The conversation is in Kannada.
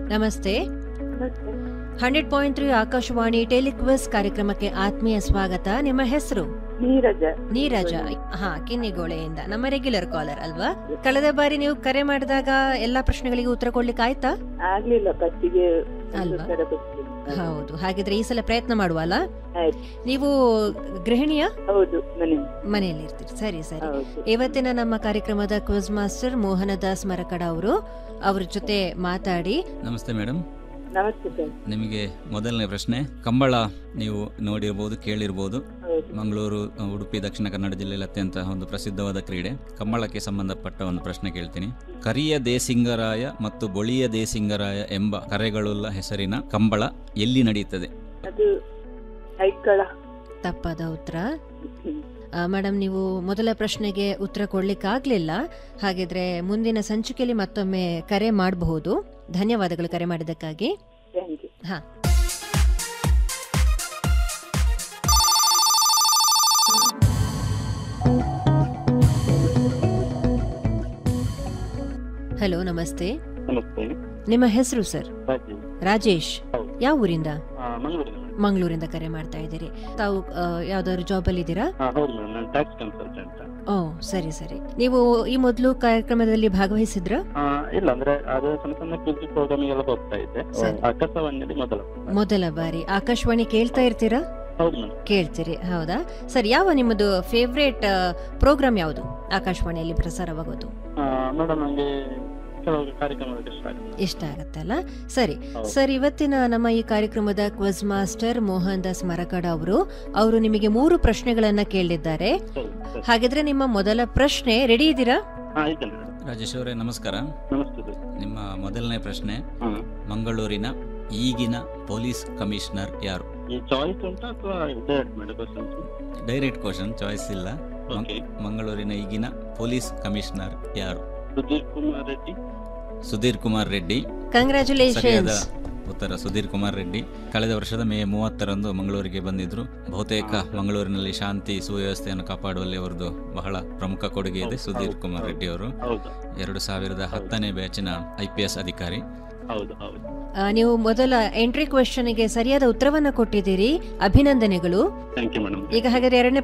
ನಮಸ್ತೆ ನಮಸ್ತೆ hundred point three Akashvani telequiz ಕಾರ್ಯಕ್ರಮಕ್ಕೆ ಆತ್ಮೀಯ ಸ್ವಾಗತ ನಿಮ್ಮ ಹೆಸರು ನೀರಜ ನೀರಜ ಹಾ ಕಿನ್ನಿಗೋಳೆಯಿಂದ ನಮ್ಮ ರೆಗ್ಯುಲರ್ ಕಾಲರ್ ಅಲ್ವಾ ಕಳೆದ ಬಾರಿ ನೀವು ಕರೆ ಮಾಡಿದಾಗ ಎಲ್ಲಾ ಪ್ರಶ್ನೆಗಳಿಗೆ ಉತ್ತರ ಕೊಡ್ಲಿಕ್ಕೆ ಆಯ್ತಾ ಆಗ್ಲಿಲ್ಲ ಫಸ್ಟಿಗೆ ಅಲ್ವಾ? ಉತ್ತರ ಕೊಡ್ತೀನಿ. ಹೌದು ಹಾಗಿದ್ರೆ ಈ ಸಲ ಪ್ರಯತ್ನ ಮಾಡುವ ಅಲ್ಲ ಆಯ್ತು. ನೀವು ಗೃಹಿಣಿಯ ಹೌದು ಮನೆ ಮನೆಯಲ್ಲಿ ಇರ್ತೀರಿ ಸರಿ ಸರಿ ಹೌದು ಇವತ್ತಿನ ನಮ್ಮ ಕಾರ್ಯಕ್ರಮದ ಕ್ವಿಜ್ ಮಾಸ್ಟರ್ ಮೋಹನದಾಸ್ ಮರಕಡ ಅವರು ಅವ್ರ ಜೊತೆ ಮಾತಾಡಿ ನಮಸ್ತೆ ಮೇಡಮ್ ನಮಸ್ತೆ ಸರ್ ನಿಮಗೆ ಮೊದಲನೇ ಪ್ರಶ್ನೆ ಕಂಬಳ ನೀವು ನೋಡಿರ್ಬೋದು ಕೇಳಿರ್ಬೋದು ಹೌದು ಮಂಗಳೂರು ಉಡುಪಿ ದಕ್ಷಿಣ ಕನ್ನಡ ಜಿಲ್ಲೆಯಲ್ಲಿ ಅತ್ಯಂತ ಒಂದು ಪ್ರಸಿದ್ಧವಾದ ಕ್ರೀಡೆ ಕಂಬಳಕ್ಕೆ ಸಂಬಂಧಪಟ್ಟ ಒಂದು ಪ್ರಶ್ನೆ ಕೇಳ್ತೀನಿ ಕರಿಯ ದೇಸಿಂಗರಾಯ ಮತ್ತು ಬೊಳಿಯ ದೇಸಿಂಗರಾಯ ಎಂಬ ಕರೆಗಳುಳ್ಳ ಹೆಸರಿನ ಕಂಬಳ ಎಲ್ಲಿ ನಡೆಯುತ್ತದೆ ಅದು ಐಕ್ಕಳ ತಪ್ಪಾದ ಉತ್ತರ ಹ್ಮ್. ಮೇಡಮ್ ನೀವು ಮೊದಲ ಪ್ರಶ್ನೆಗೆ ಉತ್ತರ ಕೊಡ್ಲಿಕ್ಕಾಗ್ಲಿಲ್ಲ ಹಾಗಿದ್ರೆ ಮುಂದಿನ ಸಂಚಿಕೆಯಲ್ಲಿ ಮತ್ತೊಮ್ಮೆ ಕರೆ ಮಾಡಬಹುದು ಧನ್ಯವಾದಗಳು ಕರೆ ಮಾಡಿದ್ದಕ್ಕಾಗಿ Thank you. ಹಾ ಹಲೋ ನಮಸ್ತೆ ನಮಸ್ತೆ ನಿಮ್ಮ ಹೆಸರು ಸರ್ ರಾಜೇಶ್ ರಾಜೇಶ್ ಹೌದು. ಯಾವ ಊರಿಂದ ಆ, ಮಂಗಳೂರಿನ ಮೇಡಮ್. ಮಂಗಳೂರಿಂದ ಕರೆ ಮಾಡ್ತಾ ಇದ್ದೀರಿ ತಾವು ಆ, ಯಾವ್ದಾದ್ರು ಜಾಬ್ ಅಲ್ಲಿ ಇದ್ದೀರಾ ಆ, ಹೌದು ಮೇಡಮ್ ನಾನು ಟ್ಯಾಕ್ಸ್ ಕನ್ಸಲ್ಟೆಂಟ್ ಓ ಸರಿ ಸರಿ ನೀವು ಈ ಮೊದಲು ಕಾರ್ಯಕ್ರಮದಲ್ಲಿ ಭಾಗವಹಿಸಿದ್ರ ಇಲ್ಲ ಅಂದ್ರೆ ಅದು ಸಣ್ಣ ಸಣ್ಣ ಕ್ವಿಜ್ ಪ್ರೋಗ್ರಾಮಿಂಗ್ ಎಲ್ಲ ಹೋಗ್ತಾ ಇದ್ದೆ ಸರಿ. ಆಕಾಶವಾಣಿಯಲ್ಲಿ ಮೊದಲ ಮೊದಲ ಬಾರಿ ಆಕಾಶವಾಣಿ ಕೇಳ್ತಾ ಇರ್ತೀರಾ ಹೌದು ಮೇಡಮ್ ಕೇಳ್ತೀರಿ ಹೌದಾ ಸರ್ ಯಾವ ನಿಮ್ಮದು ಫೇವ್ರೇಟ್ ಪ್ರೋಗ್ರಾಮ್ ಯಾವುದು ಆಕಾಶವಾಣಿಯಲ್ಲಿ ಪ್ರಸಾರವಾಗೋದು ಮೇಡಮ್ ನಂಗೆ ಕೆಲವು ಕಾರ್ಯಕ್ರಮಗಳು ಇಷ್ಟ ಆಗುತ್ತೆ ಇಷ್ಟ ಆಗತ್ತಲ್ಲ ಸರಿ ಹೌದು. ಸರ್ ಇವತ್ತಿನ ನಮ್ಮ ಈ ಕಾರ್ಯಕ್ರಮದ ಕ್ವಜ್ ಮಾಸ್ಟರ್ ಮೋಹನ್ ದಾಸ್ ಮರಕಡ ಅವರು ಅವರು ನಿಮಗೆ ಮೂರು ಪ್ರಶ್ನೆಗಳನ್ನ ಕೇಳಿದ್ದಾರೆ ಸರಿ ಸರಿ ಹಾಗಿದ್ರೆ ನಿಮ್ಮ ಮೊದಲ ಪ್ರಶ್ನೆ ರೆಡಿ ಇದ್ದೀರಾ ಹಾ ಇದ್ದೇನೆ ಮೇಡಮ್ ರಾಜೇಶ್ ಅವರೇ ನಮಸ್ಕಾರ ನಮಸ್ತೆ ಸರ್ ನಿಮ್ಮ ಮೊದಲನೇ ಪ್ರಶ್ನೆ ಹಾ ಮಂಗಳೂರಿನ ಈಗಿನ ಪೊಲೀಸ್ ಕಮಿಷನರ್ ಯಾರು ಈ ಚಾಯ್ಸ್ ಉಂಟಾ ಅಥವಾ ಡೈರೆಕ್ಟ್ ಮಾಡಿ ಕ್ವಶನ್ಸ್ ಡೈರೆಕ್ಟ್ ಕ್ವಶನ್ ಚಾಯ್ಸ್ ಇಲ್ಲ ಮಂ- ಓಕೆ ಮಂಗಳೂರಿನ ಈಗಿನ ಪೊಲೀಸ್ ಕಮಿಷನರ್ ಯಾರು ಸುಧೀರ್ ಕುಮಾರ್ ರೆಡ್ಡಿ ಸುಧೀರ್ ಕುಮಾರ್ ರೆಡ್ಡಿ ಸರಿಯಾದ ಕಂಗ್ರ್ಯಾಚುಲೇಷನ್ಸ್ ಉತ್ತರ ಸುಧೀರ್ ಕುಮಾರ್ ರೆಡ್ಡಿ ಕಳೆದ ವರ್ಷದ ಮೇ ಮೂವತ್ತರಂದು ಮಂಗಳೂರಿಗೆ ಬಂದಿದ್ರು ಬಹುತೇಕ ಮಂಗಳೂರಿನಲ್ಲಿ ಶಾಂತಿ ಸುವ್ಯವಸ್ಥೆಯನ್ನು ಕಾಪಾಡುವಲ್ಲಿ ಅವರದು ಬಹಳ ಪ್ರಮುಖ ಕೊಡುಗೆ ಇದೆ ಹೌದು, ಸುಧೀರ್ ಹೌದು, ಕುಮಾರ್ ಹೌದು. ರೆಡ್ಡಿ ಅವರು ಹೌದು ಎರಡು ಸಾವಿರದ ಹತ್ತನೇ ಬ್ಯಾಚಿನ ಐ ಪಿ ಎಸ್ ಅಧಿಕಾರಿ ಹೌದು ಹೌದು ನೀವು ಮೊದಲ ಎಂಟ್ರಿ ಕ್ವೆಶನ್ಗೆ ಸರಿಯಾದ ಉತ್ತರವನ್ನ ಕೊಟ್ಟಿದ್ದೀರಿ ಅಭಿನಂದನೆಗಳು ಥ್ಯಾಂಕ್ ಯು ಮೇಡಮ್ ಈಗ ಹಾಗಾದ್ರೆ ಎರಡನೇ